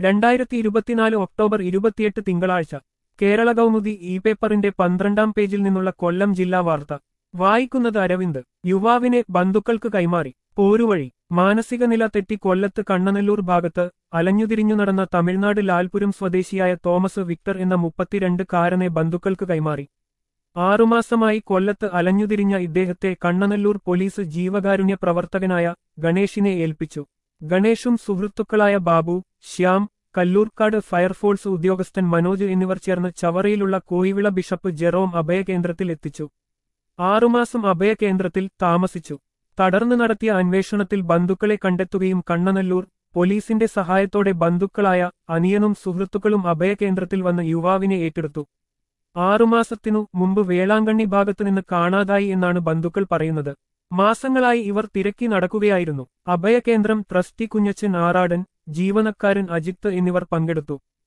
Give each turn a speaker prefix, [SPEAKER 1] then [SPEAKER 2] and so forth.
[SPEAKER 1] രണ്ടായിരത്തി ഇരുപത്തിനാല് ഒക്ടോബർ ഇരുപത്തിയെട്ട് തിങ്കളാഴ്ച കേരള കൗമുദി ഇ പേപ്പറിന്റെ പന്ത്രണ്ടാം പേജിൽ നിന്നുള്ള കൊല്ലം ജില്ലാ വാർത്ത വായിക്കുന്നത് അരവിന്ദ് യുവാവിനെ ബന്ധുക്കൾക്ക് കൈമാറി പോരുവഴി മാനസിക നില തെറ്റി കൊല്ലത്ത് കണ്ണനല്ലൂർ ഭാഗത്ത് അലഞ്ഞുതിരിഞ്ഞു നടന്ന തമിഴ്നാട് ലാൽപുരം സ്വദേശിയായ തോമസ് വിക്ടർ എന്ന മുപ്പത്തിരണ്ട് കാരനെ ബന്ധുക്കൾക്ക് കൈമാറി ആറുമാസമായി കൊല്ലത്ത് അലഞ്ഞുതിരിഞ്ഞ ഇദ്ദേഹത്തെ കണ്ണനല്ലൂർ പോലീസ് ജീവകാരുണ്യ പ്രവർത്തകനായ ഗണേഷിനെ ഏൽപ്പിച്ചു ഗണേഷും സുഹൃത്തുക്കളായ ബാബു ശ്യാം കല്ലൂർക്കാട് ഫയർഫോഴ്സ് ഉദ്യോഗസ്ഥൻ മനോജ് എന്നിവർ ചേർന്ന് ചവറയിലുള്ള കോയിവിള ബിഷപ്പ് ജെറോം അഭയകേന്ദ്രത്തിൽ എത്തിച്ചു ആറുമാസം അഭയകേന്ദ്രത്തിൽ താമസിച്ചു തടർന്നു നടത്തിയ അന്വേഷണത്തിൽ ബന്ധുക്കളെ കണ്ടെത്തുകയും കണ്ണനല്ലൂർ പോലീസിന്റെ സഹായത്തോടെ ബന്ധുക്കളായ അനിയനും സുഹൃത്തുക്കളും അഭയകേന്ദ്രത്തിൽ വന്ന് യുവാവിനെ ഏറ്റെടുത്തു ആറുമാസത്തിനു മുമ്പ് വേളാങ്കണ്ണി ഭാഗത്തുനിന്ന് കാണാതായി എന്നാണ് ബന്ധുക്കൾ പറയുന്നത് മാസങ്ങളായി ഇവർ തിരക്കി നടക്കുകയായിരുന്നു അഭയകേന്ദ്രം ട്രസ്റ്റി കുഞ്ഞച്ചൻ ആറാടൻ ജീവനക്കാരൻ അജിത്ത് എന്നിവർ പങ്കെടുത്തു